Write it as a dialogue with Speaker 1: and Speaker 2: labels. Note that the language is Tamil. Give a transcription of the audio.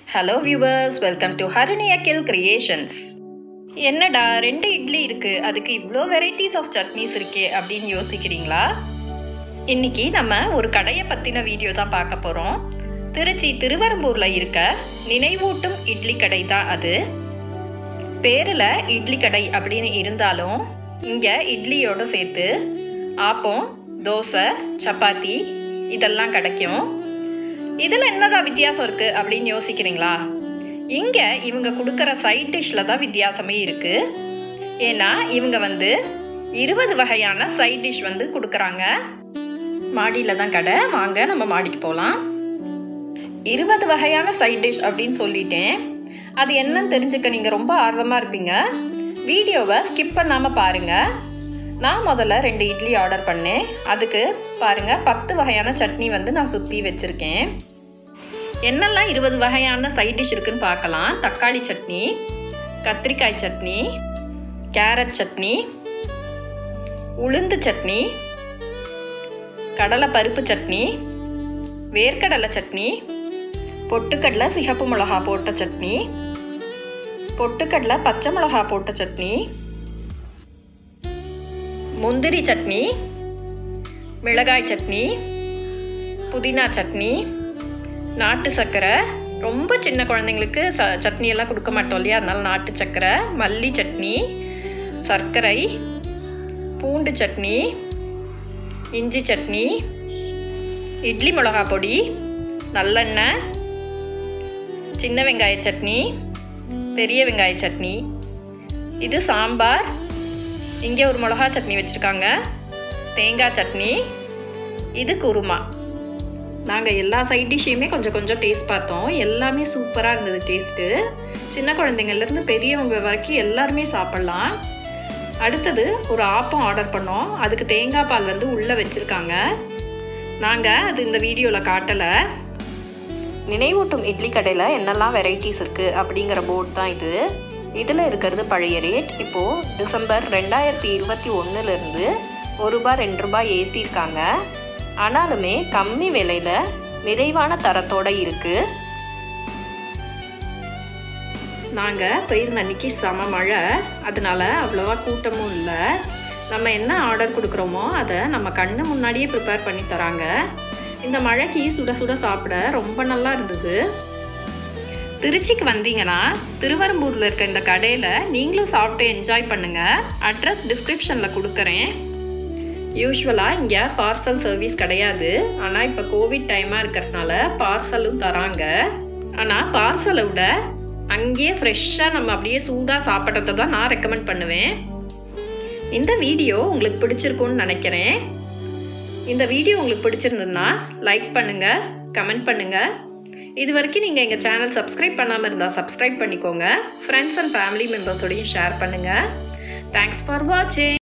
Speaker 1: hello viewers welcome to Harini Akhil creations என்னடா ரெண்டு இட்லி இருக்கு அதுக்கு இவ்வளோ வெரைட்டிஸ் ஆஃப் சட்னிஸ் இருக்கே அப்படின்னு யோசிக்கிறீங்களா இன்னைக்கு நம்ம ஒரு கடையை பற்றின வீடியோ தான் பார்க்க போகிறோம் திருச்சி திருவரம்பூரில் இருக்க நினைவூட்டும் இட்லி கடை தான் அது பேரில் இட்லி கடை அப்படின்னு இருந்தாலும் இங்கே இட்லியோட சேர்த்து ஆப்பம் தோசை சப்பாத்தி இதெல்லாம் கிடைக்கும் இதில் என்னதான் வித்தியாசம் இருக்குது அப்படின்னு யோசிக்கிறீங்களா இங்கே இவங்க கொடுக்குற சைட் டிஷ்ல தான் வித்தியாசமே இருக்குது ஏன்னா இவங்க வந்து இருபது வகையான சைட் டிஷ் வந்து கொடுக்குறாங்க மாடியில் தான் கடை வாங்க நம்ம மாடிக்கு போகலாம் இருபது வகையான சைட் டிஷ் அப்படின்னு சொல்லிட்டேன் அது என்னன்னு தெரிஞ்சுக்க நீங்கள் ரொம்ப ஆர்வமாக இருப்பீங்க வீடியோவை ஸ்கிப் பண்ணாமல் பாருங்கள் நான் முதல்ல ரெண்டு இட்லி ஆர்டர் பண்ணேன் அதுக்கு பாருங்கள் பத்து வகையான சட்னி வந்து நான் சுற்றி வச்சுருக்கேன் என்னெல்லாம் இருபது வகையான சைட் டிஷ் இருக்குன்னு பார்க்கலாம் தக்காளி சட்னி கத்திரிக்காய் சட்னி கேரட் சட்னி உளுந்து சட்னி கடலை பருப்பு சட்னி வேர்க்கடலை சட்னி பொட்டுக்கடலை சிகப்பு மிளகா போட்ட சட்னி பொட்டுக்கடலை பச்சை மிளகா போட்ட சட்னி முந்திரி சட்னி மிளகாய் சட்னி புதினா சட்னி நாட்டு சர்க்கரை ரொம்ப சின்ன குழந்தைங்களுக்கு ச சட்னி எல்லாம் கொடுக்க மாட்டோம் இல்லையா அதனால நாட்டு சர்க்கரை மல்லி சட்னி சர்க்கரை பூண்டு சட்னி இஞ்சி சட்னி இட்லி மிளகா பொடி நல்லெண்ணெய் சின்ன வெங்காய சட்னி பெரிய வெங்காய சட்னி இது சாம்பார் இங்கே ஒரு மிளகா சட்னி வச்சுருக்காங்க தேங்காய் சட்னி இது குருமா நாங்கள் எல்லா சைட் டிஷ்ஷையுமே கொஞ்சம் கொஞ்சம் டேஸ்ட் பார்த்தோம் எல்லாமே சூப்பராக இருந்தது டேஸ்ட்டு சின்ன குழந்தைங்கள்லேருந்து பெரியவங்க வரைக்கும் எல்லாருமே சாப்பிட்லாம் அடுத்தது ஒரு ஆப்பம் ஆர்டர் பண்ணோம் அதுக்கு தேங்காய் பால் வந்து உள்ளே வச்சுருக்காங்க நாங்கள் அது இந்த வீடியோவில் காட்டலை நினைவூட்டும் இட்லி கடையில் என்னெல்லாம் வெரைட்டிஸ் இருக்குது அப்படிங்கிற போர்டு தான் இது இதில் இருக்கிறது பழைய ரேட் இப்போது டிசம்பர் ரெண்டாயிரத்தி இருபத்தி ஒன்றுலேருந்து ஒரு ரூபாய் ரெண்டு ரூபாய் ஏற்றிருக்காங்க ஆனாலுமே கம்மி விலையில் நிறைவான தரத்தோடு இருக்குது நாங்கள் போயிருந்த அன்னைக்கு செம மழை அதனால அவ்வளோவா கூட்டமும் இல்லை நம்ம என்ன ஆர்டர் கொடுக்குறோமோ அதை நம்ம கண்ணு முன்னாடியே ப்ரிப்பேர் பண்ணி தராங்க இந்த மழைக்கு சுட சுட சாப்பிட ரொம்ப நல்லா இருந்தது திருச்சிக்கு வந்தீங்கன்னா திருவரம்பூரில் இருக்க இந்த கடையில் நீங்களும் சாப்பிட்டு என்ஜாய் பண்ணுங்கள் அட்ரஸ் டிஸ்கிரிப்ஷனில் கொடுக்குறேன் யூஸ்வலாக இங்கே பார்சல் சர்வீஸ் கிடையாது ஆனால் இப்போ கோவிட் டைமாக இருக்கிறதுனால பார்சலும் தராங்க ஆனால் பார்சலை விட அங்கேயே ஃப்ரெஷ்ஷாக நம்ம அப்படியே சூடாக சாப்பிட்றத தான் நான் ரெக்கமெண்ட் பண்ணுவேன் இந்த வீடியோ உங்களுக்கு பிடிச்சிருக்கும்னு நினைக்கிறேன் இந்த வீடியோ உங்களுக்கு பிடிச்சிருந்ததுன்னா லைக் பண்ணுங்கள் கமெண்ட் பண்ணுங்கள் இது வரைக்கும் நீங்கள் எங்கள் சேனல் சப்ஸ்கிரைப் பண்ணாமல் இருந்தால் சப்ஸ்கிரைப் பண்ணிக்கோங்க ஃப்ரெண்ட்ஸ் அண்ட் ஃபேமிலி மெம்பர்ஸோடையும் ஷேர் பண்ணுங்கள் தேங்க்ஸ் ஃபார் வாட்சிங்